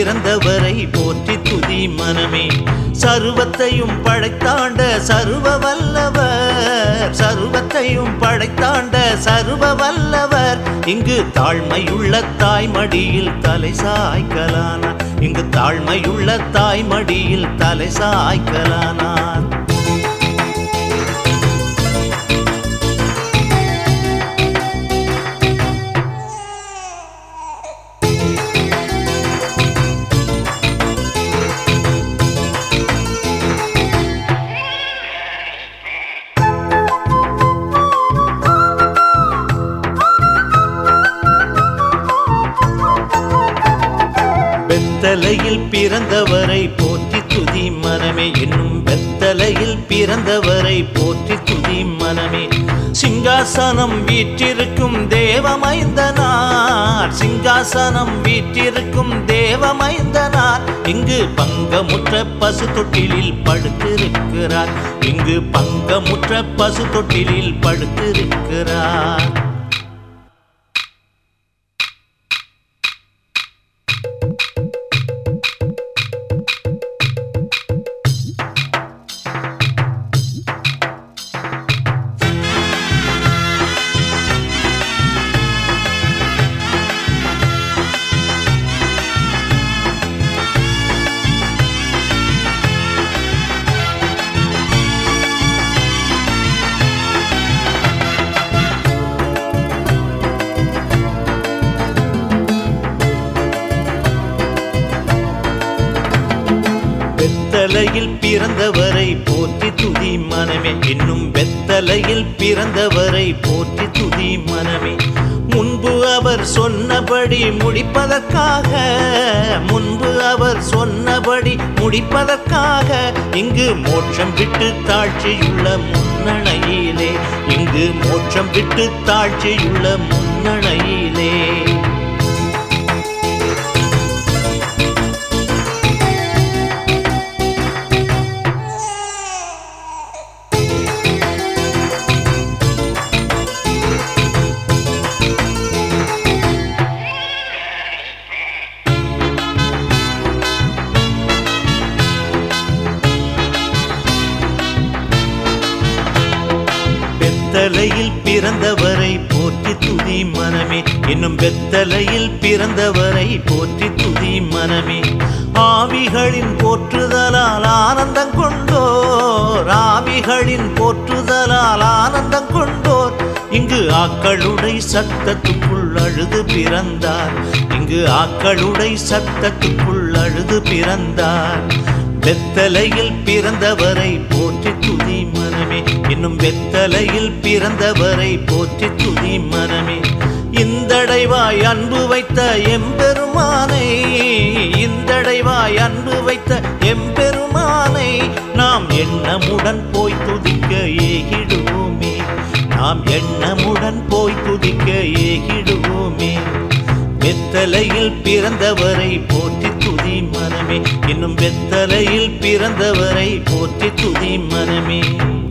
பிறந்தவரை போற்றி துதி மனமே சருவத்தையும் படைத்தாண்ட சருவ வல்லவர் சருவத்தையும் படைத்தாண்ட சருவ வல்லவர் இங்கு தாழ்மையுள்ள தாய்மடியில் தலை சாய்க்கலானார் இங்கு தாழ்மையுள்ள தாய்மடியில் தலை சாய்க்கலானார் வெத்தலையில் பிறந்தவரை போற்றி துதி மனமே என்னும் வெத்தலையில் பிறந்தவரை போற்றி துதி மனமே சிங்காசனம் வீற்றிருக்கும் தேவமைந்தனார் சிங்காசனம் வீற்றிருக்கும் தேவமைந்தனார் இங்கு பங்கமுற்ற பசு தொட்டிலில் படுத்திருக்கிறார் இங்கு பங்கமுற்ற பசு தொட்டிலில் படுத்திருக்கிறார் வெத்தலையில் பிறந்தவரை போற்றி துதி மனமே என்னும் வெத்தலையில் பிறந்தவரை போற்றி துதி மனமே முன்பு அவர் சொன்னபடி முடிப்பதற்காக முன்பு அவர் சொன்னபடி முடிப்பதற்காக இங்கு மோட்சம் விட்டு தாழ்ச்சியுள்ள முன்னணையிலே இங்கு மோட்சம் விட்டு தாழ்ச்சியுள்ள முன்னணையிலே வெத்தலையில் பிறந்தவரை போற்றி துதி மனமே என்னும் வெத்தலையில் பிறந்தவரை போற்றி துதி மனமே ஆவிகளின் போற்றுதலால் ஆனந்தம் கொண்டோர் ஆவிகளின் போற்றுதலால் ஆனந்தம் கொண்டோர் இங்கு ஆக்களுடை சத்தத்துக்குள் அழுது பிறந்தார் இங்கு ஆக்களுடை சத்தத்துக்குள் அழுது பிறந்தார் வெத்தலையில் பிறந்தவரை போற்றி துதி மனமே இன்னும் வெத்தலையில் பிறந்தவரை போற்றி துதி மனமே இந்தடைவாய் அன்பு வைத்த எம்பெருமானை இந்தடைவாய் அன்பு வைத்த எம்பெருமானை நாம் எண்ணமுடன் போய் துதிக்க ஏகிடுவோமே நாம் எண்ணமுடன் போய் துதிக்க ஏகிடுவோமே வெத்தலையில் பிறந்தவரை போற்றி துதி மனமே இன்னும் வெத்தலையில் பிறந்தவரை போற்றி துதி மனமே